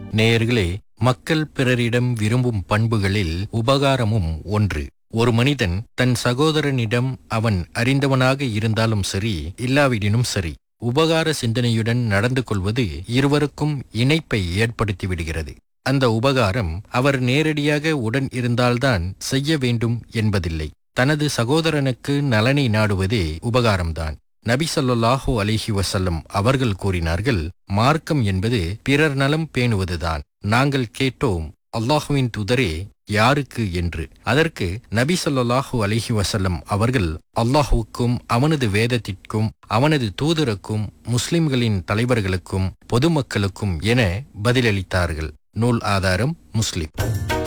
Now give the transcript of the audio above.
நேயர்களே மக்கள் பிறரிடம் விரும்பும் பண்புகளில் உபகாரமும் ஒன்று ஒரு மனிதன் தன் சகோதரனிடம் அவன் அறிந்தவனாக இருந்தாலும் சரி இல்லாவிடினும் சரி உபகார சிந்தனையுடன் நடந்து கொள்வது இருவருக்கும் இணைப்பை ஏற்படுத்தி விடுகிறது அந்த உபகாரம் அவர் நேரடியாக உடன் இருந்தால்தான் செய்ய வேண்டும் என்பதில்லை தனது சகோதரனுக்கு நலனை நாடுவதே உபகாரம்தான் நபி ஸல்லல்லாஹு அலைஹி வஸல்லம் அவர்கள் கூறினார்கள் மார்க்கம் என்பது பிறர் நலம் பேணுவதுதான் நாங்கள் கேட்டோம் அல்லாஹுவின் துதரே யாருக்கு என்று அதற்கு நபி ஸல்லல்லாஹு அலைஹி வஸல்லம் அவர்கள் அல்லாஹுவுக்கும் அவனது வேதத்திற்கும் அவனது தூதருக்கும் முஸ்லிம்களின் தலைவர்களுக்கும் பொதுமக்களுக்கும் என பதிலளித்தார்கள் நூல் ஆதாரம் முஸ்லிம்